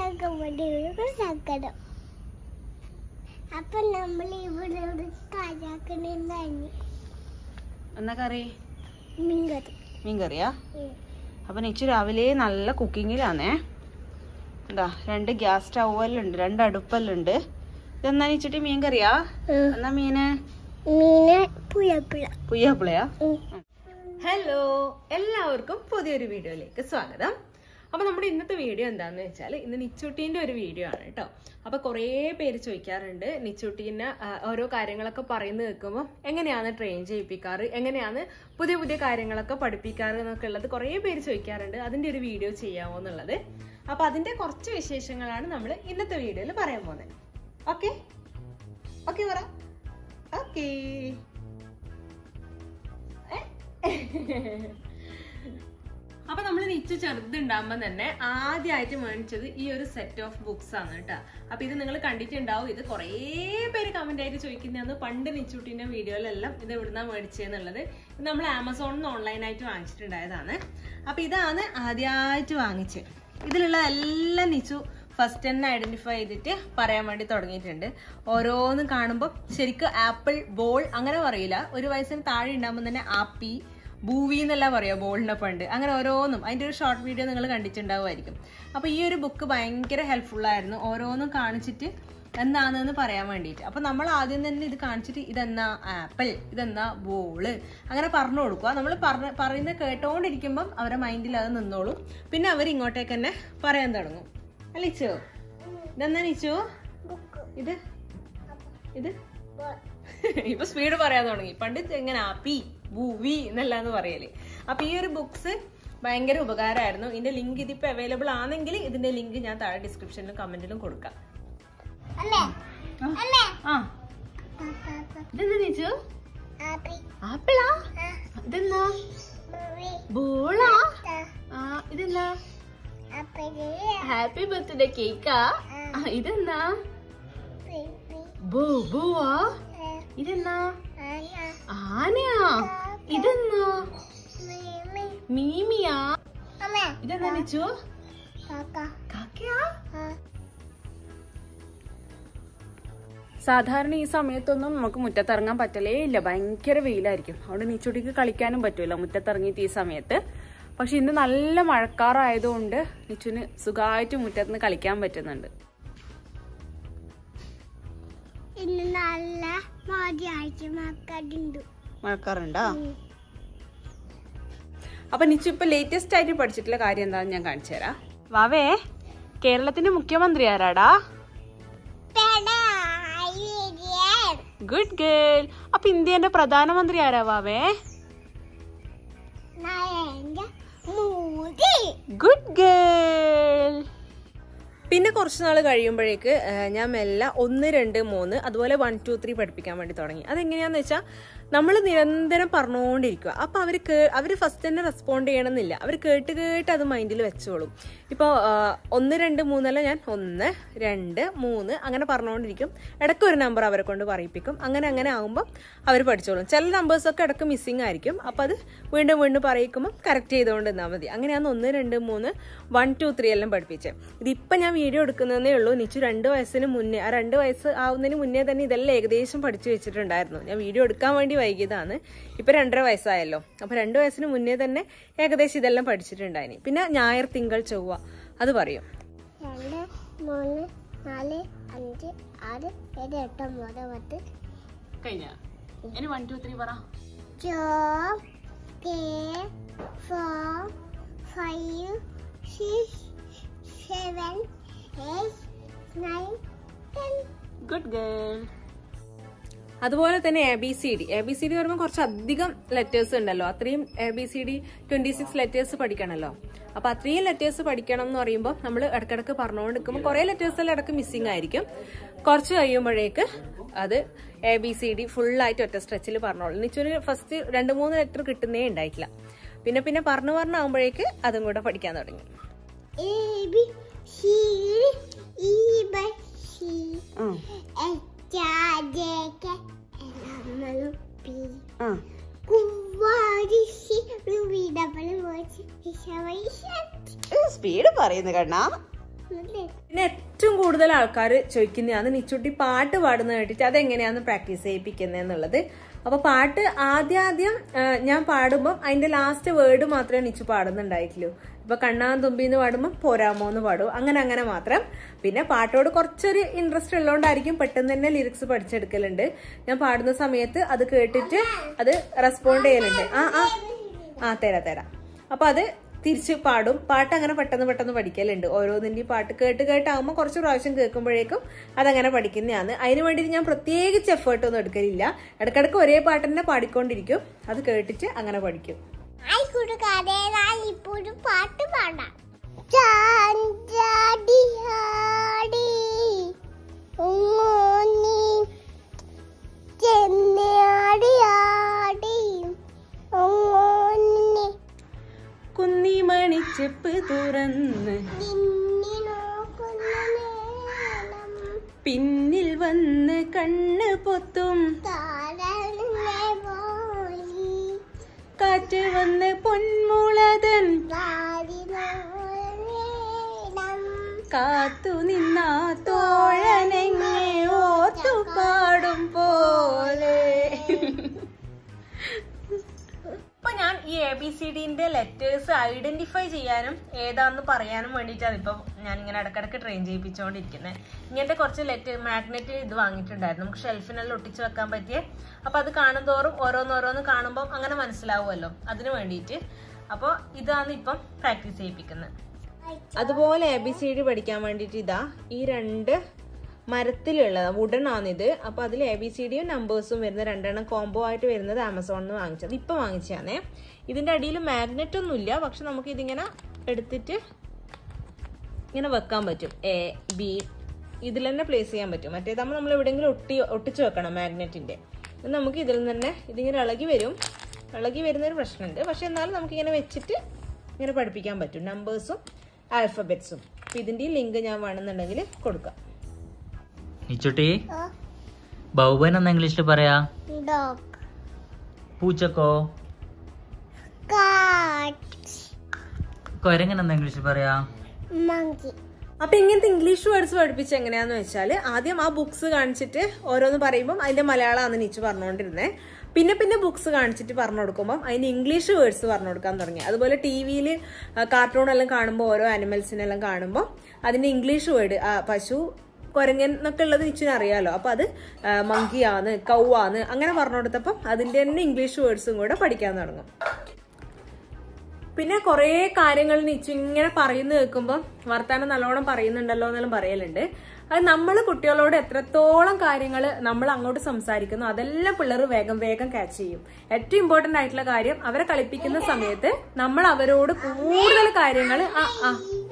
കേൾക്കുമ്പോൾ ഒരു സങ്കടം അപ്പൊ നമ്മൾ ഇവിടെ ഒരു കാലാക്കണുണ്ടായിരുന്നു എന്നാ കറി മീൻകറി മീൻകറിയാ അപ്പൊ നിച്ചു രാവിലെ നല്ല കുക്കിങ്ങിലാണേ എന്താ രണ്ട് ഗ്യാസ് സ്റ്റൗവെല്ലുണ്ട് രണ്ട് അടുപ്പെല്ലുണ്ട് ഇതെന്നാ നിച്ചിട്ട് മീൻ കറിയാ എന്നാ മീന് മീന് പുഴപ്പുഴ പുയ്യാപ്പിളയാ ഹലോ എല്ലാവർക്കും പുതിയൊരു വീഡിയോയിലേക്ക് സ്വാഗതം അപ്പൊ നമ്മുടെ ഇന്നത്തെ വീഡിയോ എന്താന്ന് വെച്ചാൽ ഇന്ന് നിച്ചുട്ടീന്റെ ഒരു വീഡിയോ ആണ് കേട്ടോ അപ്പൊ കുറേ പേര് ചോദിക്കാറുണ്ട് നിച്ചുട്ടീനെ ആ, ഓരോ കാര്യങ്ങളൊക്കെ പറയുന്നത് കേൾക്കുമ്പോൾ എങ്ങനെയാണ് ട്രെയിൻ ചെയ്യിപ്പിക്കാറ് എങ്ങനെയാണ് പുതിയ പുതിയ കാര്യങ്ങളൊക്കെ പഠിപ്പിക്കാറ് എന്നൊക്കെ ഉള്ളത് കുറേ പേര് ചോദിക്കാറുണ്ട് അതിന്റെ ഒരു വീഡിയോ ചെയ്യാമോ എന്നുള്ളത് അപ്പൊ അതിന്റെ കുറച്ച് വിശേഷങ്ങളാണ് നമ്മൾ ഇന്നത്തെ വീഡിയോയിൽ പറയാൻ പോകുന്നത് ഓക്കെ ഓക്കെ പറ ഓക്കേ അപ്പൊ നമ്മൾ നിച്ച് ചെറുതുണ്ടാകുമ്പോ തന്നെ ആദ്യമായിട്ട് മേടിച്ചത് ഈ ഒരു സെറ്റ് ഓഫ് ബുക്സ് ആണ് കേട്ടോ അപ്പൊ ഇത് നിങ്ങൾ കണ്ടിട്ടുണ്ടാവും ഇത് കുറേ പേര് കമന്റ് ആയിട്ട് ചോദിക്കുന്നതാണ് പണ്ട് നിച്ചുട്ടിന്റെ വീഡിയോയിലെല്ലാം ഇത് എവിടുന്നാ മേടിച്ചതെന്നുള്ളത് ഇത് നമ്മൾ ആമസോണിൽ നിന്ന് ഓൺലൈനായിട്ട് വാങ്ങിച്ചിട്ടുണ്ടായതാണ് അപ്പൊ ഇതാണ് ആദ്യമായിട്ട് വാങ്ങിച്ചത് ഇതിലുള്ള എല്ലാം നിച്ചു ഫസ്റ്റ് തന്നെ ഐഡന്റിഫൈ ചെയ്തിട്ട് പറയാൻ വേണ്ടി തുടങ്ങിയിട്ടുണ്ട് ഓരോന്നും കാണുമ്പോൾ ശരിക്കും ആപ്പിൾ ബോൾ അങ്ങനെ പറയില്ല ഒരു വയസ്സിന് താഴെ ഉണ്ടാകുമ്പോൾ തന്നെ ആപ്പി ഭൂവി എന്നല്ല പറയാ ബോളിനെ പണ്ട് അങ്ങനെ ഓരോന്നും അതിന്റെ ഒരു ഷോർട്ട് വീഡിയോ നിങ്ങൾ കണ്ടിട്ടുണ്ടാവുമായിരിക്കും അപ്പൊ ഈ ഒരു ബുക്ക് ഭയങ്കര ഹെൽപ്ഫുൾ ആയിരുന്നു ഓരോന്നും കാണിച്ചിട്ട് എന്താണെന്ന് പറയാൻ വേണ്ടിയിട്ട് അപ്പൊ നമ്മൾ ആദ്യം തന്നെ ഇത് കാണിച്ചിട്ട് ഇതെന്നാ ആപ്പിൾ ഇതെന്നാ ബോള് അങ്ങനെ പറഞ്ഞു കൊടുക്കുക നമ്മൾ പറഞ്ഞ പറയുന്ന കേട്ടോണ്ടിരിക്കുമ്പം അവരുടെ മൈൻഡിൽ അത് നിന്നോളും പിന്നെ അവർ ഇങ്ങോട്ടേക്ക് തന്നെ പറയാൻ തുടങ്ങും അല്ലിച്ചോ ഇതെന്നാ നിച്ചോ ഇത് ഇത് ഇപ്പൊ സ്പീഡ് പറയാൻ തുടങ്ങി പണ്ട് എങ്ങനെ പി ഭൂവി എന്നല്ലാന്ന് പറയല് അപ്പൊ ഈ ഒരു ബുക്സ് ഭയങ്കര ഉപകാരമായിരുന്നു ഇതിന്റെ ലിങ്ക് ഇതിപ്പോ അവൈലബിൾ ആണെങ്കിൽ ഇതിന്റെ ലിങ്ക് ഞാൻ താഴെ ഡിസ്ക്രിപ്ഷനിലും കമന്റിലും കൊടുക്കാം അല്ലേ അല്ലേ ആ ഇതെന്താ നീച്ചു ആപ്പി ആപ്പിളാ ഇതെന്നാ മൂവി ബോളാ ആ ഇതെന്നാ ആപ്പി ഹാപ്പി ബർത്ത്ഡേ കേക്കാ ഇതെന്നാ ബേബി ബോ ബോവാ ഇതെന്നാ ആന ആനയാ ഇതെന്നാ മീമി മീമിയാ അമ്മ ഇതെന്താ നിച്ചു കാക്ക കാക്കയാ ആ സാധാരണ ഈ സമയത്തൊന്നും നമുക്ക് മുറ്റത്തിറങ്ങാൻ പറ്റലേ ഇല്ല ഭയങ്കര വെയിലായിരിക്കും അവിടെ നീച്ചുട്ടിക്ക് കളിക്കാനും പറ്റൂല മുറ്റത്തിറങ്ങിയിട്ട് ഈ സമയത്ത് പക്ഷെ ഇന്ന് നല്ല മഴക്കാറായതുകൊണ്ട് നിച്ചുന് സുഖമായിട്ട് മുറ്റത്ത് നിന്ന് കളിക്കാൻ പറ്റുന്നുണ്ട് ഇന്ന് നല്ല മതിയാഴ്ച മക്കളുണ്ട് മഴക്കാറുണ്ടോ അപ്പൊ നിച്ചു ഇപ്പൊ ലേറ്റസ്റ്റ് ആയിട്ട് പഠിച്ചിട്ടുള്ള കാര്യം എന്താണെന്ന് ഞാൻ കാണിച്ചു തരാം വാവേ കേരളത്തിന്റെ മുഖ്യമന്ത്രി ആരാടാ ഗുഡ് ഗേൾ അപ്പൊ ഇന്ത്യന്റെ പ്രധാനമന്ത്രി ആരാ വാവേ മൂടി ഗുഡ് ഗേൾ പിന്നെ കുറച്ച് നാൾ കഴിയുമ്പോഴേക്ക് ആ, ഞാൻ മെല്ലെ ഒന്ന് രണ്ട് മൂന്ന് അതുപോലെ വൺ ടു ത്രീ പഠിപ്പിക്കാൻ വേണ്ടി തുടങ്ങി അതെങ്ങനെയാന്ന് വെച്ചാൽ നമ്മൾ നിരന്തരം പറഞ്ഞുകൊണ്ടിരിക്കുക അപ്പൊ അവർ അവർ ഫസ്റ്റ് തന്നെ റെസ്പോണ്ട് ചെയ്യണമെന്നില്ല അവർ കേട്ട് കേട്ട് അത് മൈൻഡിൽ വെച്ചോളും ഇപ്പോൾ ഒന്ന് രണ്ട് മൂന്നല്ല ഞാൻ ഒന്ന് രണ്ട് മൂന്ന് അങ്ങനെ പറഞ്ഞുകൊണ്ടിരിക്കും ഇടയ്ക്ക് ഒരു നമ്പർ അവരെ കൊണ്ട് പറയിപ്പിക്കും അങ്ങനെ അങ്ങനെ ആകുമ്പോൾ അവർ പഠിച്ചോളും ചില നമ്പേഴ്സൊക്കെ ഇടയ്ക്ക് മിസ്സിങ് ആയിരിക്കും അപ്പം അത് വീണ്ടും വീണ്ടും പറയിക്കുമ്പോൾ കറക്റ്റ് ചെയ്തുകൊണ്ട് നിന്നാൽ മതി അങ്ങനെയാണ് ഒന്ന് രണ്ട് മൂന്ന് വൺ ടു ത്രീ എല്ലാം പഠിപ്പിച്ചത് ഇതിപ്പം ഞാൻ വീഡിയോ എടുക്കുന്നതേ ഉള്ളൂ നിച്ചു രണ്ട് വയസ്സിന് മുന്നേ ആ രണ്ട് വയസ്സ് ആവുന്നതിന് മുന്നേ തന്നെ ഇതെല്ലാം ഏകദേശം പഠിച്ചു വെച്ചിട്ടുണ്ടായിരുന്നു ഞാൻ വീഡിയോ എടുക്കാൻ വേണ്ടി വൈകിയതാണ് ഇപ്പം രണ്ടര വയസ്സായല്ലോ അപ്പം രണ്ട് വയസ്സിന് മുന്നേ തന്നെ ഏകദേശം ഇതെല്ലാം പഠിച്ചിട്ടുണ്ടായിനി പിന്നെ ഞായർ തിങ്കൾ ചൊവ്വ അത് പറയും രണ്ട് മൂന്ന് നാല് അഞ്ച് ആറ് ഏഴ് എട്ട് ഒമ്പത് പത്ത് കഴിഞ്ഞ ഇനി വൺ ടു ത്രീ പറ two, three, four, five, six, seven, eight, nine, ten. Good girl അതുപോലെ തന്നെ A B C D A B C D പറയുമ്പോൾ കുറച്ച് അധികം ലെറ്റേഴ്സ് ഉണ്ടല്ലോ അത്രയും A B C D twenty six letters പഠിക്കണമല്ലോ അപ്പൊ അത്രയും ലെറ്റേഴ്സ് പഠിക്കണം എന്ന് പറയുമ്പോൾ നമ്മൾ ഇടക്കിടക്ക് പറഞ്ഞുകൊണ്ട് നിൽക്കുമ്പോൾ കുറെ ലെറ്റേഴ്സ് എല്ലാം ഇടക്ക് മിസ്സിംഗ് ആയിരിക്കും കുറച്ച് കഴിയുമ്പോഴേക്ക് അത് എ ബി സി ഡി ഫുള്ളായിട്ട് ഒറ്റ സ്ട്രെച്ചിൽ പറഞ്ഞോളൂ നിച്ചൊരു ഫസ്റ്റ് രണ്ട് മൂന്ന് ലെറ്റർ കിട്ടുന്നേ ഉണ്ടായിട്ടില്ല പിന്നെ പിന്നെ പറഞ്ഞു പറഞ്ഞാകുമ്പോഴേക്ക് അതും കൂടെ പഠിക്കാൻ തുടങ്ങി A, B, C, E, B, C, H, I, J, K, L, M, N, P, Q, R, S, T, U, V, W, X, Y, Z. Speed പറയുന്നു കണ്ണാ പിന്നെ ഏറ്റവും കൂടുതൽ ആൾക്കാർ ചോദിക്കുന്നതാണ് നിച്ചുട്ടി പാട്ട് പാടുന്ന കേട്ടിട്ട് അതെങ്ങനെയാന്ന് പ്രാക്ടീസ് ചെയ്യിപ്പിക്കുന്നത് എന്നുള്ളത് അപ്പൊ പാട്ട് ആദ്യം ആദ്യം ആ, ഞാൻ പാടുമ്പോൾ അതിന്റെ ലാസ്റ്റ് വേർഡ് മാത്രമേ നിച്ചു പാടുന്നുണ്ടായിട്ടുള്ളൂ ഇപ്പൊ കണ്ണാൻ തുമ്പിന്ന് പാടുമ്പോൾ പോരാമോ എന്ന് പാടും അങ്ങനെ അങ്ങനെ മാത്രം പിന്നെ പാട്ടോട് കുറച്ചൊരു ഇൻട്രസ്റ്റ് ഉള്ളതുകൊണ്ടായിരിക്കും പെട്ടെന്ന് തന്നെ ലിറിക്സ് പഠിച്ചെടുക്കലുണ്ട് ഞാൻ പാടുന്ന സമയത്ത് അത് കേട്ടിട്ട് അത് റെസ്പോണ്ട് ചെയ്യലുണ്ട് ആ ആ ആ തരാം തരാം അപ്പൊ അത് തിരിച്ച് പാടും പാട്ട് അങ്ങനെ പെട്ടെന്ന് പെട്ടെന്ന് പഠിക്കലുണ്ട് ഓരോന്നിന്റെ ഈ പാട്ട് കേട്ട് കേട്ടാകുമ്പോൾ കുറച്ച് പ്രാവശ്യം കേൾക്കുമ്പോഴേക്കും അതങ്ങനെ പഠിക്കുന്നതാണ് അതിന് വേണ്ടിയിട്ട് ഞാൻ പ്രത്യേകിച്ച് എഫേർട്ട് ഒന്നും എടുക്കലില്ല ഇടക്കിടക്ക് ഒരേ പാട്ട് തന്നെ പാടിക്കൊണ്ടിരിക്കും അത് കേട്ടിട്ട് അങ്ങനെ പഠിക്കും ഹായ് കൂട്ടുകാരെ ഞാൻ ഇപ്പോൾ ഒരു പാട്ട് പാടാം ചാഞ്ചാടി ഹാടി ഊന്നി ചെന്നാടി ആടി ഊന്നി കുന്നിമണിച്ചെപ്പ് തുറന്ന് നിന്നെ നോക്കുന്ന നേരം പിന്നിൽ വന്ന് കണ്ണ് പൊത്തും താരനെ പോയി കാറ്റ് വന്ന് പൊന്മുളതൻ വാരിനോളം കാത്തു നിന്നാ തോഴനെങ്ങെ ഓർത്തു പാടും പോലെ ഇപ്പൊ ഞാൻ ഈ എ ബി സി ഡിന്റെ ലെറ്റേഴ്സ് ഐഡന്റിഫൈ ചെയ്യാനും ഏതാന്ന് പറയാനും വേണ്ടിയിട്ടാണ് ഇപ്പൊ ഞാൻ ഇങ്ങനെ ഇടക്കിടക്ക് ട്രെയിൻ ചെയ്യിപ്പിച്ചുകൊണ്ടിരിക്കുന്നത് ഇങ്ങനത്തെ കുറച്ച് ലെറ്റർ മാഗ്നറ്റ് ഇത് വാങ്ങിയിട്ടുണ്ടായിരുന്നു നമുക്ക് ഷെൽഫിനെല്ലാം ഒട്ടിച്ച് വെക്കാൻ പറ്റിയ അപ്പൊ അത് കാണുന്തോറും ഓരോന്നോരോന്ന് കാണുമ്പോൾ അങ്ങനെ മനസ്സിലാവുമല്ലോ അതിന് വേണ്ടിയിട്ട് അപ്പോൾ ഇതാണ് ഇപ്പം പ്രാക്ടീസ് ചെയ്യിപ്പിക്കുന്നത് അതുപോലെ എ ബി സി ഡി പഠിക്കാൻ വേണ്ടിയിട്ട് ഇതാ ഈ രണ്ട് മരത്തിലുള്ളത് വുഡൺ ആണിത് അപ്പൊ അതിൽ എ ബി സി ഡിയും നമ്പേഴ്സും വരുന്ന രണ്ടെണ്ണം കോംബോ ആയിട്ട് വരുന്നത് ആമസോണിൽ നിന്ന് വാങ്ങിച്ചത് ഇപ്പൊ വാങ്ങിച്ചാണേ ഇതിന്റെ അടിയിൽ മാഗ്നറ്റ് ഒന്നും ഇല്ല പക്ഷെ നമുക്ക് ഇതിങ്ങനെ എടുത്തിട്ട് ഇങ്ങനെ വെക്കാൻ പറ്റും എ ബി ഇതിൽ തന്നെ പ്ലേസ് ചെയ്യാൻ പറ്റും മറ്റേതാകുമ്പോൾ നമ്മൾ എവിടെയെങ്കിലും ഒട്ടി ഒട്ടിച്ച് വെക്കണം മാഗ്നറ്റിന്റെ ഇത് നമുക്ക് ഇതിൽ നിന്ന് തന്നെ ഇതിങ്ങനെ ഇളകി വരും ഇളകി വരുന്നൊരു പ്രശ്നമുണ്ട് പക്ഷെ എന്നാലും നമുക്കിങ്ങനെ വെച്ചിട്ട് ഇങ്ങനെ പഠിപ്പിക്കാൻ പറ്റും നമ്പേഴ്സും ആൽഫബറ്റ്സും അപ്പം ഇതിൻ്റെ ലിങ്ക് ഞാൻ വേണമെന്നുണ്ടെങ്കിൽ കൊടുക്കാം നിച്ചുട്ടി ബൗബൻ എന്ന് ഇംഗ്ലീഷിൽ പറയാ ഡോഗ് പൂച്ചക്കോ കാറ്റ് കൊരങ്ങൻ എന്ന് ഇംഗ്ലീഷിൽ പറയാ മങ്കി അപ്പൊ ഇങ്ങനത്തെ ഇംഗ്ലീഷ് വേർഡ്സ് പഠിപ്പിച്ച് എങ്ങനെയാന്ന് വെച്ചാൽ ആദ്യം ആ ബുക്സ് കാണിച്ചിട്ട് ഓരോന്ന് പറയുമ്പോൾ അതിന്റെ മലയാളമാണ് നിച്ച് പറഞ്ഞുകൊണ്ടിരുന്നത് പിന്നെ പിന്നെ ബുക്സ് കാണിച്ചിട്ട് പറഞ്ഞു കൊടുക്കുമ്പോൾ അതിന് ഇംഗ്ലീഷ് വേർഡ്സ് പറഞ്ഞു കൊടുക്കാൻ തുടങ്ങി അതുപോലെ ടി വിയിൽ കാർട്ടൂൺ എല്ലാം കാണുമ്പോൾ ഓരോ ആനിമൽസിനെല്ലാം കാണുമ്പോൾ അതിന്റെ ഇംഗ്ലീഷ് വേർഡ് പശു കുരങ്ങൻ എന്നൊക്കെ ഉള്ളത് നിച്ചിന് അറിയാലോ അപ്പൊ അത് മങ്കിയാന്ന് കൗവാന്ന് അങ്ങനെ പറഞ്ഞു കൊടുത്തപ്പം അതിന്റെ തന്നെ ഇംഗ്ലീഷ് വേർഡ്സും കൂടെ പഠിക്കാൻ തുടങ്ങും പിന്നെ കുറേ കാര്യങ്ങൾ നിച്ചു ഇങ്ങനെ പറയുന്ന കേൾക്കുമ്പോൾ വർത്താനം നല്ലോണം പറയുന്നുണ്ടല്ലോ എന്നെല്ലാം പറയലുണ്ട് അത് നമ്മൾ കുട്ടികളോട് എത്രത്തോളം കാര്യങ്ങൾ നമ്മൾ അങ്ങോട്ട് സംസാരിക്കുന്നു അതെല്ലാം പിള്ളേർ വേഗം വേഗം ക്യാച്ച് ചെയ്യും ഏറ്റവും ഇമ്പോർട്ടന്റ് ആയിട്ടുള്ള കാര്യം അവരെ കളിപ്പിക്കുന്ന സമയത്ത് നമ്മൾ അവരോട് കൂടുതൽ കാര്യങ്ങൾ ആ ആ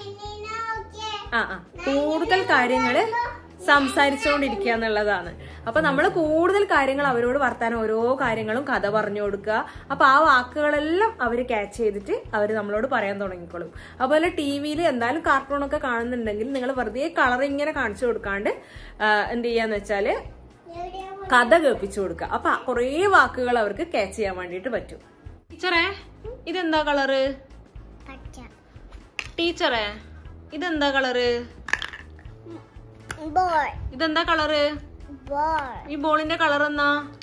ആ ആ കൂടുതൽ കാര്യങ്ങള് സംസാരിച്ചുകൊണ്ടിരിക്കുക എന്നുള്ളതാണ് അപ്പൊ നമ്മൾ കൂടുതൽ കാര്യങ്ങൾ അവരോട് വർത്താനം ഓരോ കാര്യങ്ങളും കഥ പറഞ്ഞു കൊടുക്കുക അപ്പൊ ആ വാക്കുകളെല്ലാം അവർ ക്യാച്ച് ചെയ്തിട്ട് അവർ നമ്മളോട് പറയാൻ തുടങ്ങിക്കോളും അതുപോലെ ടി വിയിൽ എന്തായാലും കാർട്ടൂണൊക്കെ കാണുന്നുണ്ടെങ്കിൽ നിങ്ങൾ വെറുതെ കളർ ഇങ്ങനെ കാണിച്ചു കൊടുക്കാണ്ട് ആ, എന്ത് ചെയ്യാന്ന് വെച്ചാല് കഥ കേൾപ്പിച്ചു കൊടുക്കുക അപ്പൊ കുറേ വാക്കുകൾ അവർക്ക് ക്യാച്ച് ചെയ്യാൻ വേണ്ടിയിട്ട് പറ്റും ടീച്ചറേ ഇതെന്താ കളറ് പച്ച ടീച്ചറേ ഇതെന്താ കളറ് ബോൾ ഇതെന്താ കളറ് ബോൾ ഈ ബോളിന്റെ കളർ എന്നാ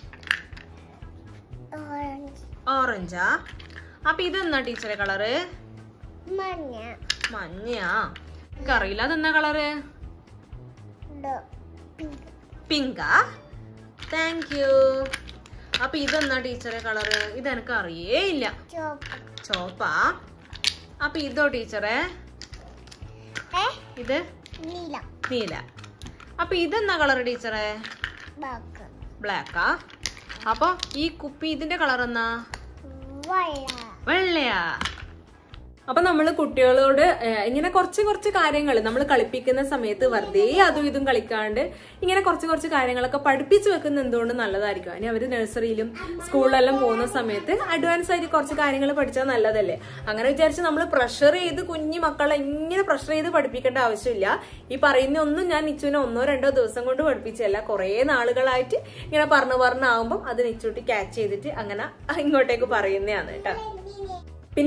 ഓറഞ്ച് ഓറഞ്ചാ അപ്പൊ ഇതെന്നാ ടീച്ചറെ കളറ് മഞ്ഞ മഞ്ഞയാ എനിക്കറിയില്ല അതെന്നാ കളറ് ഡോ പിങ്ക് പിങ്കാ താങ്ക് യു അപ്പൊ ഇതെന്നാ ടീച്ചറെ കളറ് ഇത് എനിക്ക് അറിയേ ഇല്ല ചോപ്പ് ചോപ്പാ അപ്പൊ ഇതോ ടീച്ചറെ ഏ ഇത് നീല നീല അപ്പൊ ഇതെന്നാ കളറ് ടീച്ചറെ ബാക്ക് ബ്ലാക്കാ അപ്പൊ ഈ കുപ്പി ഇതിന്റെ കളർ എന്നാ വെള്ള വെള്ളയാ അപ്പൊ നമ്മൾ കുട്ടികളോട് ഏഹ്, ഇങ്ങനെ കുറച്ച് കുറച്ച് കാര്യങ്ങൾ നമ്മൾ കളിപ്പിക്കുന്ന സമയത്ത് വെറുതെ അതും ഇതും കളിക്കാണ്ട് ഇങ്ങനെ കുറച്ച് കുറച്ച് കാര്യങ്ങളൊക്കെ പഠിപ്പിച്ചു വെക്കുന്ന എന്തുകൊണ്ട് നല്ലതായിരിക്കും അതിന് അവര് നഴ്സറിയിലും സ്കൂളിലെല്ലാം പോകുന്ന സമയത്ത് അഡ്വാൻസ് ആയിട്ട് കുറച്ച് കാര്യങ്ങൾ പഠിച്ചാൽ നല്ലതല്ലേ അങ്ങനെ വിചാരിച്ച് നമ്മൾ പ്രഷർ ചെയ്ത് കുഞ്ഞു മക്കളെ ഇങ്ങനെ പ്രഷർ ചെയ്ത് പഠിപ്പിക്കേണ്ട ആവശ്യമില്ല ഈ പറയുന്ന ഒന്നും ഞാൻ നിച്ചുവിനെ ഒന്നോ രണ്ടോ ദിവസം കൊണ്ട് പഠിപ്പിച്ചല്ല കുറേ നാളുകളായിട്ട് ഇങ്ങനെ പറഞ്ഞു പറഞ്ഞാവുമ്പം അത് നിച്ചൂട്ടി ക്യാച്ച് ചെയ്തിട്ട് അങ്ങനെ ഇങ്ങോട്ടേക്ക് പറയുന്നതാണ് കേട്ടോ പിന്നെ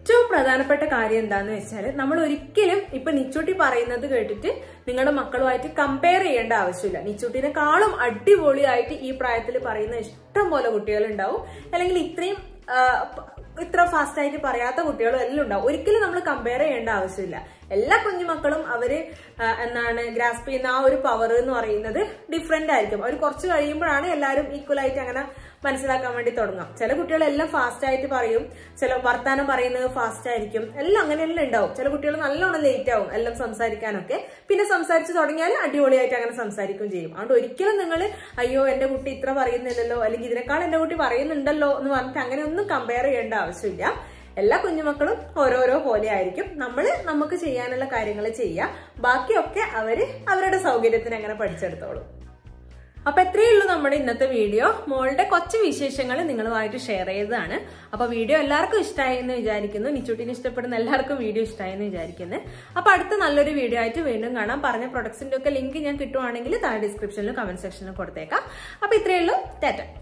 ഏറ്റവും പ്രധാനപ്പെട്ട കാര്യം എന്താന്ന് വെച്ചാൽ നമ്മൾ ഒരിക്കലും ഇപ്പൊ നിച്ചൂട്ടി പറയുന്നത് കേട്ടിട്ട് നിങ്ങളുടെ മക്കളുമായിട്ട് കമ്പയർ ചെയ്യേണ്ട ആവശ്യമില്ല നിച്ചൂട്ടിനെക്കാളും അടിപൊളിയായിട്ട് ഈ പ്രായത്തിൽ പറയുന്ന ഇഷ്ടം പോലെ കുട്ടികളുണ്ടാവും അല്ലെങ്കിൽ ഇത്രയും ആ, പ- ഇത്ര ഫാസ്റ്റ് ആയിട്ട് പറയാത്ത കുട്ടികളും എല്ലാം ഉണ്ടാവും ഒരിക്കലും നമ്മൾ കമ്പയർ ചെയ്യേണ്ട ആവശ്യമില്ല എല്ലാ കുഞ്ഞുമക്കളും അവര് ആ, എന്താണ് ഗ്രാസ്പ് ചെയ്യുന്ന ആ ഒരു പവർ എന്ന് പറയുന്നത് ഡിഫറെന്റ് ആയിരിക്കും അവർ കുറച്ച് കഴിയുമ്പോഴാണ് എല്ലാവരും ഈക്വൽ ആയിട്ട് അങ്ങനെ മനസ്സിലാക്കാൻ വേണ്ടി തുടങ്ങാം ചില കുട്ടികളെല്ലാം ഫാസ്റ്റ് ആയിട്ട് പറയും ചില വർത്താനം പറയുന്നത് ഫാസ്റ്റ് ആയിരിക്കും എല്ലാം അങ്ങനെയെല്ലാം ഉണ്ടാവും ചില കുട്ടികൾ നല്ലോണം ലേറ്റ് ആവും എല്ലാം സംസാരിക്കാനൊക്കെ പിന്നെ സംസാരിച്ച് തുടങ്ങിയാൽ അടിപൊളിയായിട്ട് അങ്ങനെ സംസാരിക്കുകയും ചെയ്യും അതുകൊണ്ട് ഒരിക്കലും നിങ്ങൾ അയ്യോ എന്റെ കുട്ടി ഇത്ര പറയുന്നില്ലല്ലോ അല്ലെങ്കിൽ ഇതിനേക്കാൾ എന്റെ കുട്ടി പറയുന്നുണ്ടല്ലോ എന്ന് പറഞ്ഞിട്ട് അങ്ങനെ ഒന്നും കമ്പയർ ചെയ്യേണ്ട ആവശ്യമില്ല എല്ലാ കുഞ്ഞുമക്കളും ഓരോരോ പോലെ ആയിരിക്കും നമ്മൾ നമുക്ക് ചെയ്യാനുള്ള കാര്യങ്ങൾ ചെയ്യുക ബാക്കിയൊക്കെ അവര് അവരുടെ സൗകര്യത്തിന് അങ്ങനെ പഠിച്ചെടുത്തോളും അപ്പൊ എത്രയേ ഉള്ളൂ നമ്മുടെ ഇന്നത്തെ വീഡിയോ മോളുടെ കൊച്ചു വിശേഷങ്ങൾ നിങ്ങളുമായിട്ട് ഷെയർ ചെയ്തതാണ് അപ്പൊ വീഡിയോ എല്ലാവർക്കും ഇഷ്ടമായി എന്ന് വിചാരിക്കുന്നു നിച്ചൂട്ടിന് ഇഷ്ടപ്പെടുന്ന എല്ലാവർക്കും വീഡിയോ ഇഷ്ടമായി എന്ന് വിചാരിക്കുന്നു അപ്പൊ അടുത്ത നല്ലൊരു വീഡിയോ ആയിട്ട് വീണ്ടും കാണാം പറഞ്ഞ പ്രൊഡക്ട്സിന്റെ ഒക്കെ ലിങ്ക് ഞാൻ കിട്ടുവാണെങ്കിൽ താഴെ ഡിസ്ക്രിപ്ഷനിലും കമന്റ് സെക്ഷനിലും കൊടുത്തേക്കാം അപ്പൊ ഇത്രയേ ഉള്ളൂ ടാറ്റ